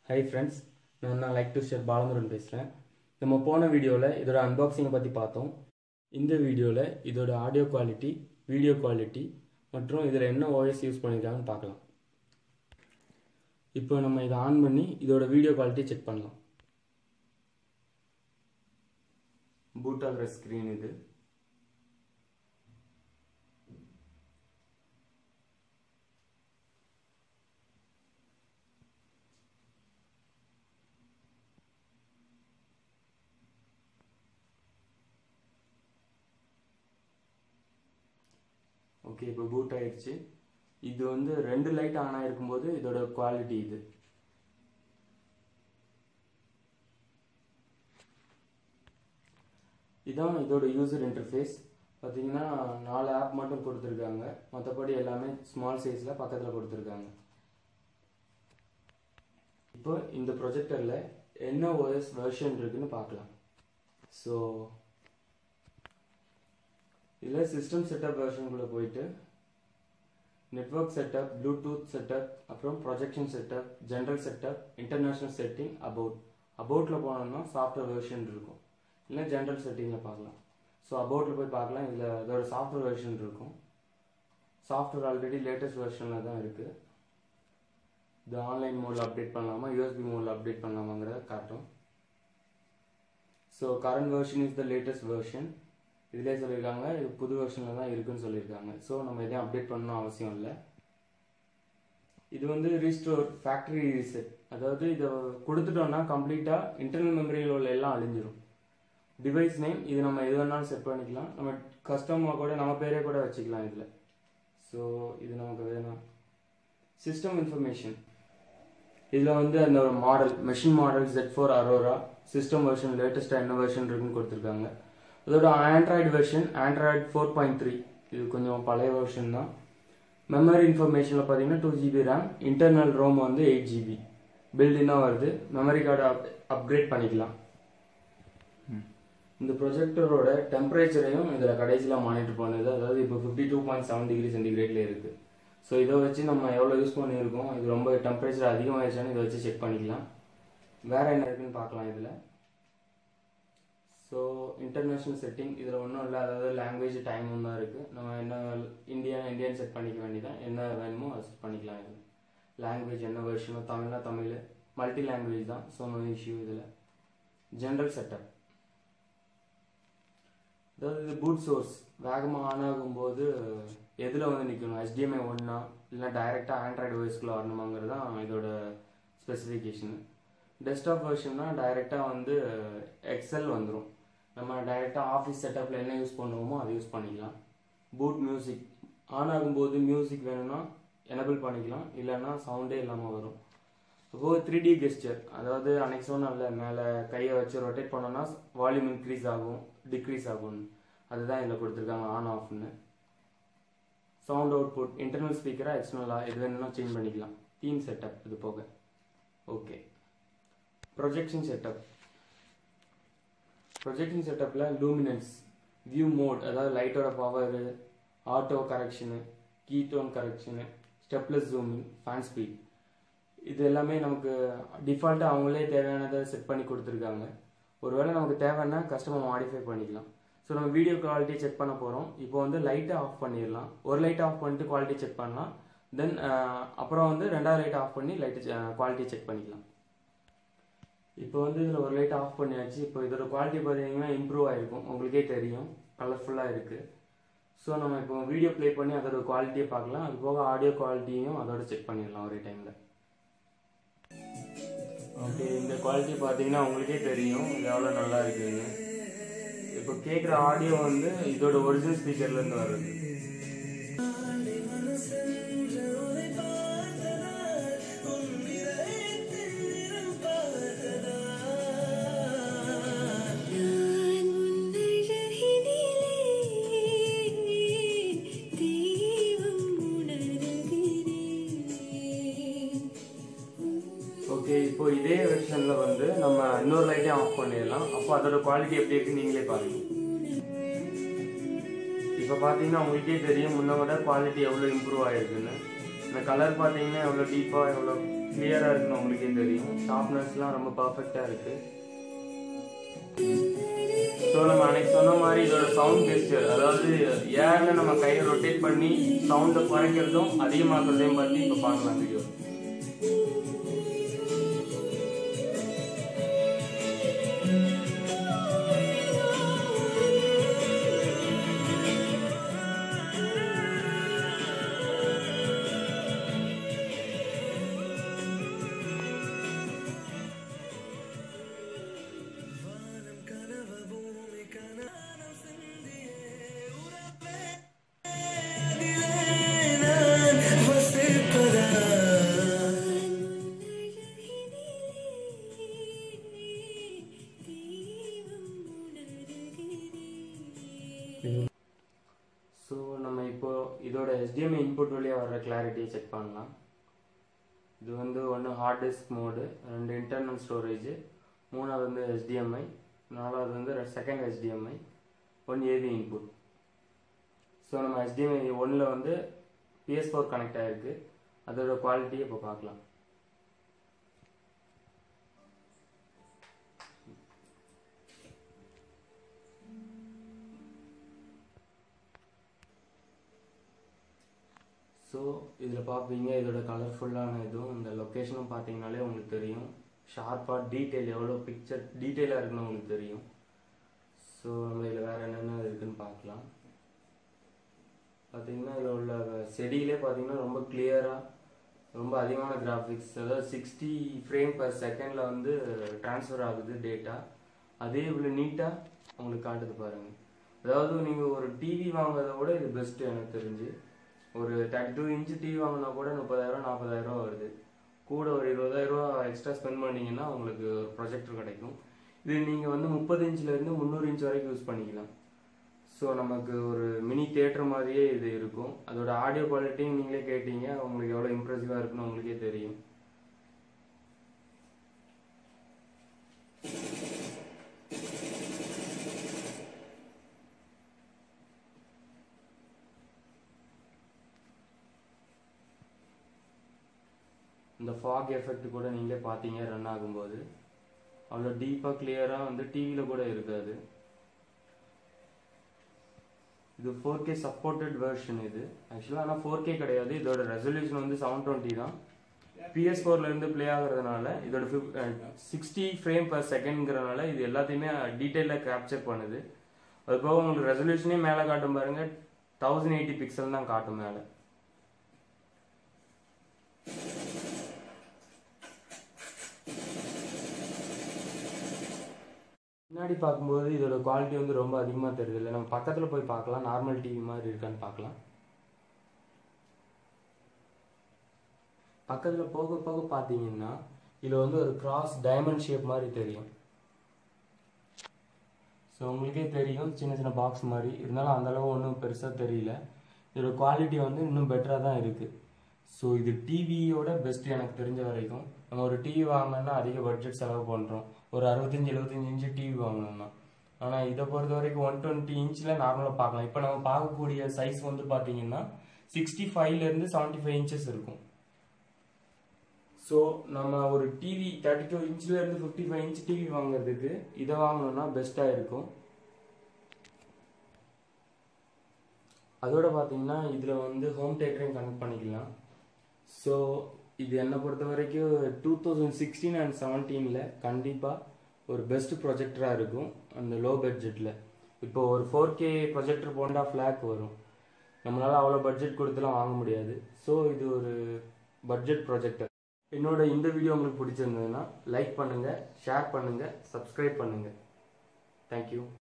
hi friends நான் நான் like to share Balamurugan பேசுகிறேன் நம்ம போன வீடியோவில் இதோட அன்பாக்சிங்கை பற்றி பார்த்தோம் இந்த வீடியோவில் இதோட ஆடியோ குவாலிட்டி வீடியோ குவாலிட்டி மற்றும் இதில் என்ன ஓஎஸ் யூஸ் பண்ணியிருக்காங்கன்னு பார்க்கலாம் இப்போ நம்ம இதை ஆன் பண்ணி இதோட வீடியோ குவாலிட்டி செக் பண்ணலாம் பூட் ஆகிற ஸ்க்ரீன் இது ஓகே இப்போ பூட் ஆயிடுச்சு இது வந்து ரெண்டு லைட் ஆன் ஆகிருக்கும்போது இதோட குவாலிட்டி இது இதான் இதோட யூசர் இன்டர்ஃபேஸ் பார்த்தீங்கன்னா நாலு ஆப் மட்டும் கொடுத்துருக்காங்க மற்றபடி எல்லாமே ஸ்மால் சைஸில் பக்கத்தில் கொடுத்துருக்காங்க இப்போ இந்த ப்ரொஜெக்டரில் என்ன ஓஎஸ் வெர்ஷன் இருக்குன்னு பார்க்கலாம் ஸோ இதில் சிஸ்டம் செட்டப் வெர்ஷனுக்குள்ளே போயிட்டு நெட்ஒர்க் செட்டப் ப்ளூடூத் செட்டப் அப்புறம் projection setup general setup international setting about அபவுட்டில் போனோம்னா சாஃப்ட்வேர் வெர்ஷன் இருக்கும் இல்லை ஜென்ரல் செட்டிங்கில் பார்க்கலாம் ஸோ அபவுட்டில் போய் பார்க்கலாம் இதில் அதோட சாஃப்ட்வேர் வெர்ஷன் இருக்கும் சாஃப்ட்வேர் ஆல்ரெடி லேட்டஸ்ட் வெர்ஷனில் தான் இருக்குது இது ஆன்லைன் மோடில் அப்டேட் பண்ணலாமா யூஎஸ்பி மோடில் அப்டேட் பண்ணலாமாங்கிறத காட்டும் so current version is the latest version இதிலே சொல்லியிருக்காங்க இது புது வெர்ஷனில் தான் இருக்குன்னு சொல்லியிருக்காங்க ஸோ நம்ம எதையும் அப்டேட் பண்ணணும் அவசியம் இல்லை இது வந்து ரீஸ்டோர் ஃபேக்ட்ரி ரீசெட் அதாவது இதை கொடுத்துட்டோம்னா கம்ப்ளீட்டாக இன்டர்னல் மெமரியில் உள்ள எல்லாம் அழிஞ்சிரும் டிவைஸ் நேம் இது நம்ம எது வேணாலும் செட் பண்ணிக்கலாம் நம்ம கஸ்டமாக கூட நம்ம பேரே கூட வச்சுக்கலாம் இதில் ஸோ இது நமக்கு வேணும் சிஸ்டம் இன்ஃபர்மேஷன் இதில் வந்து அந்த ஒரு model machine model Z four Aurora system version லேட்டஸ்ட்டாக என்ன வெர்ஷன் இருக்குன்னு கொடுத்துருக்காங்க இதோட Android version Android four point three இது கொஞ்சம் பழைய வெர்ஷன் தான் மெமரி இன்ஃபர்மேஷனில் பார்த்தீங்கன்னா two GB RAM internal ROM வந்து எயிட் ஜிபி பில்டினாக வருது மெமரி கார்டு அப் அப்கிரேட் பண்ணிக்கலாம் இந்த ப்ரொஜெக்டரோட டெம்பரேச்சரையும் இதில் கடைசியில் மானிட்டர் பண்ணுது அதாவது இப்போ fifty two point seven degree சென்டிகிரேட்ல இருக்குது ஸோ இதை வச்சு நம்ம எவ்வளோ யூஸ் பண்ணியிருக்கோம் இது ரொம்ப டெம்பரேச்சர் அதிகமாகிடுச்சான்னு இதை வச்சு செக் பண்ணிக்கலாம் வேற என்ன இருக்குன்னு பார்க்கலாம் இதில் ஸோ இன்டர்நேஷ்னல் செட்டிங் இதில் ஒன்றும் இல்லை அதாவது லாங்குவேஜ் டைமும் தான் இருக்குது நம்ம என்ன இந்தியன் இந்தியன் செட் பண்ணிக்க வேண்டியதான் என்ன வேணுமோ அதை செட் பண்ணிக்கலாம் இது லாங்குவேஜ் என்ன வெர்ஷனோ தமிழ்னா தமிழ் மல்டி லாங்குவேஜ் தான் ஸோ நோ இஷ்யூ இதில் ஜென்ரல் செட்டப் அதாவது இது பூட் சோர்ஸ் வேகமாக ஆன் ஆகும்போது எதில் வந்து நிற்கணும் HDMI ஒன்றா இல்லை டைரெக்டாக ஆண்ட்ராய்டு ஓஎஸ்குள்ளே வரணுமாங்கிறது தான் இதோட ஸ்பெசிஃபிகேஷனு டெஸ்க்டாப் வெர்ஷன்னா டைரெக்டாக வந்து எக்ஸல் வந்துடும் நம்ம டைரெக்டாக ஆஃபீஸ் செட்டப்பில் என்ன யூஸ் பண்ணுவோமோ அதை யூஸ் பண்ணிக்கலாம் பூட் மியூசிக் ஆன் ஆகும்போது மியூசிக் வேணும்னா எனபிள் பண்ணிக்கலாம் இல்லைன்னா சவுண்டே இல்லாமல் வரும் இப்போ த்ரீ டி கெஸ்டர் அதாவது அன்னைக்கு சொன்னல மேலே கையை வச்சு ரொட்டேட் பண்ணோன்னா வால்யூம் இன்க்ரீஸ் ஆகும் டிக்ரீஸ் ஆகும் அதுதான் இதில் கொடுத்துருக்காங்க ஆன் ஆஃப்னு சவுண்ட் அவுட்புட் இன்டர்னல் ஸ்பீக்கராக எக்ஸ்டர்னலாக எது வேணும்னா சேஞ்ச் பண்ணிக்கலாம் தீம் செட்டப் இது போக ஓகே ப்ரொஜெக்ஷன் செட்டப் ப்ரொஜெக்ஷன் செட்டப்பில் லூமினன்ஸ் வியூ மோட் அதாவது லைட்டோட power auto correction keystone correction stepless zooming fan speed இது எல்லாமே நமக்கு டிஃபால்ட்டாக அவங்களே தேவையானதை செட் பண்ணி கொடுத்துருக்காங்க ஒருவேளை நமக்கு தேவைன்னா கஸ்டமர் மாடிஃபை பண்ணிக்கலாம் ஸோ நம்ம வீடியோ குவாலிட்டி செக் பண்ண போகிறோம் இப்போ வந்து லைட்டை ஆஃப் பண்ணிடலாம் ஒரு லைட்டை ஆஃப் பண்ணிட்டு குவாலிட்டி செக் பண்ணலாம் தென் அப்புறம் வந்து ரெண்டாவது லைட் ஆஃப் பண்ணி லைட்டு குவாலிட்டி செக் பண்ணிக்கலாம் இப்போ வந்து இதில் ஒரு லைட் ஆஃப் பண்ணியாச்சு இப்போ இதோட குவாலிட்டி பார்த்தீங்கன்னா இம்ப்ரூவ் ஆகிருக்கும் உங்களுக்கே தெரியும் கலர்ஃபுல்லாக இருக்குது ஸோ நம்ம இப்போ வீடியோ ப்ளே பண்ணி அதோட குவாலிட்டியை பார்க்கலாம் அது போக ஆடியோ குவாலிட்டியும் அதோட செக் பண்ணிடலாம் ஒரே டைமில் ஓகே இந்த குவாலிட்டி பார்த்தீங்கன்னா உங்களுக்கே தெரியும் இது எவ்வளோ நல்லா இருக்குன்னு இப்போ கேட்குற ஆடியோ வந்து இதோட ஒரிஜினல் ஸ்பீக்கர்லேருந்து வருது நான் உன்னழகினிலே தெய்வம் உணர்கிறேன் ஓகே இப்போ இதே வெர்ஷனில் வந்து நம்ம இன்னொரு லைட்டையும் ஆஃப் பண்ணிடலாம் அப்போ அதோட குவாலிட்டி எப்படி இருக்குன்னு நீங்களே பாருங்க இப்போ பார்த்தீங்கன்னா உங்களுக்கே தெரியும் முன்ன விட குவாலிட்டி எவ்வளோ இம்ப்ரூவ் ஆயிருக்குன்னு இந்த கலர் பார்த்தீங்கன்னா எவ்வளோ டீப்பாக எவ்வளோ கிளியராக இருக்குன்னு உங்களுக்கே தெரியும் ஷார்ப்னஸ்லாம் ரொம்ப பர்ஃபெக்டாக இருக்குது ஸோ நம்ம அன்னைக்கு சொன்ன மாதிரி இதோட சவுண்ட் கெஸ்டர் அதாவது ஏர்ல நம்ம கையை ரொட்டேட் பண்ணி சவுண்டை குறைக்கிறதும் அதிகமாக்குறதையும் பற்றி இப்போ பார்க்கலாம் வீடியோ ஸோ நம்ம இப்போ இதோட HDMI இன்புட் வழியாக வர்ற கிளாரிட்டியை செக் பண்ணலாம் இது வந்து ஒன்று ஹார்ட் டிஸ்க் மோடு ரெண்டு இன்டர்னல் ஸ்டோரேஜ் மூணாவது வந்து HDMI நாலாவது வந்து second HDMI one AV input so நம்ம HDMI ஒன்றில் வந்து பிஎஸ் ஃபோர் கனெக்ட் ஆகிருக்கு அதோட குவாலிட்டியை இப்போ பார்க்கலாம் ஸோ இதில் பார்ப்பீங்க இதோட கலர்ஃபுல்லான இதுவும் இந்த லொக்கேஷனும் பார்த்தீங்கனாலே உங்களுக்கு தெரியும் ஷார்ப்பாக டீட்டெயில் எவ்வளோ பிக்சர் டீட்டெயிலாக இருக்குன்னு உங்களுக்கு தெரியும் ஸோ நம்ம இதில் வேறு என்னென்ன இருக்குன்னு பார்க்கலாம் பார்த்தீங்கன்னா இதில் உள்ள செடியிலே பார்த்தீங்கன்னா ரொம்ப கிளியராக ரொம்ப அதிகமான கிராஃபிக்ஸ் அதாவது சிக்ஸ்டி ஃப்ரேம் பர் செகண்டில் வந்து ட்ரான்ஸ்ஃபர் ஆகுது டேட்டா அதே இவ்வளோ நீட்டாக உங்களுக்கு காட்டுது பாருங்கள் அதாவது நீங்கள் ஒரு டிவி வாங்குறத விட இது பெஸ்ட்டு எனக்கு தெரிஞ்சு ஒரு தேர்ட்டி டூ இன்ச்சு டிவி வாங்கினா கூட முப்பதாயிரம் நாற்பதாயிரம் வருது கூட ஒரு இருபதாயிரரூவா எக்ஸ்ட்ரா ஸ்பெண்ட் பண்ணீங்கன்னா உங்களுக்கு ஒரு ப்ரொஜெக்டர் கிடைக்கும் இது நீங்கள் வந்து முப்பது இன்ச்லேருந்து முந்நூறு இன்ச் வரைக்கும் யூஸ் பண்ணிக்கலாம் ஸோ நமக்கு ஒரு மினி தேட்டர் மாதிரியே இது இருக்கும் அதோட ஆடியோ குவாலிட்டியும் நீங்களே கேட்டீங்க உங்களுக்கு எவ்வளோ இம்ப்ரெசிவாக இருக்குன்னு உங்களுக்கே தெரியும் இந்த ஃபாக் எஃபெக்ட் கூட நீங்களே பார்த்தீங்க ரன் ஆகும்போது அவ்வளோ டீப்பாக கிளியராக வந்து டிவியில் கூட இருக்காது இது ஃபோர் கே சப்போர்ட்டட் வெர்ஷன் இது ஆக்சுவலாக ஆனால் ஃபோர் கே கிடையாது இதோட ரெசல்யூஷன் வந்து செவன் டுவெண்ட்டி தான் பிஎஸ் இருந்து ப்ளே ஆகுறதுனால இதோட சிக்ஸ்டி ஃப்ரேம் பர் செகண்ட்ங்கிறனால இது எல்லாத்தையுமே டீட்டெயிலாக கேப்சர் பண்ணுது அது போக உங்களுக்கு ரெசல்யூஷனே மேலே காட்டும் பாருங்க தௌசண்ட் எயிட்டி பிக்சல் தான் காட்டும் மேலே முன்னாடி பார்க்கும்போது இதோட குவாலிட்டி வந்து ரொம்ப அதிகமாக தெரியுது இல்லை நம்ம பக்கத்தில் போய் பார்க்கலாம் நார்மல் டிவி மாதிரி இருக்கான்னு பார்க்கலாம் பக்கத்தில் போக போக பார்த்தீங்கன்னா இதில் வந்து ஒரு கிராஸ் டைமண்ட் ஷேப் மாதிரி தெரியும் ஸோ உங்களுக்கே தெரியும் சின்ன சின்ன பாக்ஸ் மாதிரி இருந்தாலும் அந்தளவு ஒன்றும் பெருசாக தெரியல இதோட குவாலிட்டி வந்து இன்னும் பெட்டராக தான் இருக்குது ஸோ இது டிவியோட பெஸ்ட் எனக்கு தெரிஞ்ச வரைக்கும் நம்ம ஒரு டிவி வாங்கினோம்னா அதிக பட்ஜெட் செலவு பண்ணுறோம் ஒரு அறுபத்தஞ்சி எழுபத்தஞ்சி இன்ச்சு டிவி வாங்கணும்னா ஆனால் இதை பொறுத்த வரைக்கும் ஒன் டுவெண்ட்டி இன்ச்சில் நார்மலாக பார்க்கலாம் இப்போ நம்ம பார்க்கக்கூடிய சைஸ் வந்து பார்த்தீங்கன்னா சிக்ஸ்டி ஃபைவ்லேருந்து செவன்ட்டி ஃபைவ் இன்ச்சஸ் இருக்கும் ஸோ நம்ம ஒரு டிவி தேர்ட்டி டூ இன்ச்லேருந்து ஃபிஃப்டி ஃபைவ் இன்ச் டிவி வாங்குறதுக்கு இதை வாங்கணும்னா பெஸ்ட்டாக இருக்கும் அதோட பார்த்தீங்கன்னா இதில் வந்து ஹோம் தேட்டரையும் கனெக்ட் பண்ணிக்கலாம் ஸோ இது என்னை பொறுத்த வரைக்கும் டூ தௌசண்ட் சிக்ஸ்டீன் அண்ட் செவன்டீனில் கண்டிப்பாக ஒரு பெஸ்ட் ப்ரொஜெக்டராக இருக்கும் அந்த லோ பட்ஜெட்டில் இப்போ ஒரு ஃபோர் கே ப்ரொஜெக்டர் போண்டா ஃப்ளாக் வரும் நம்மளால் அவ்வளோ பட்ஜெட் கொடுத்துலாம் வாங்க முடியாது ஸோ இது ஒரு பட்ஜெட் ப்ரொஜெக்டர் என்னோட இந்த வீடியோ உங்களுக்கு பிடிச்சிருந்ததுன்னா லைக் பண்ணுங்கள் ஷேர் பண்ணுங்கள் சப்ஸ்கிரைப் பண்ணுங்கள் தேங்க்யூ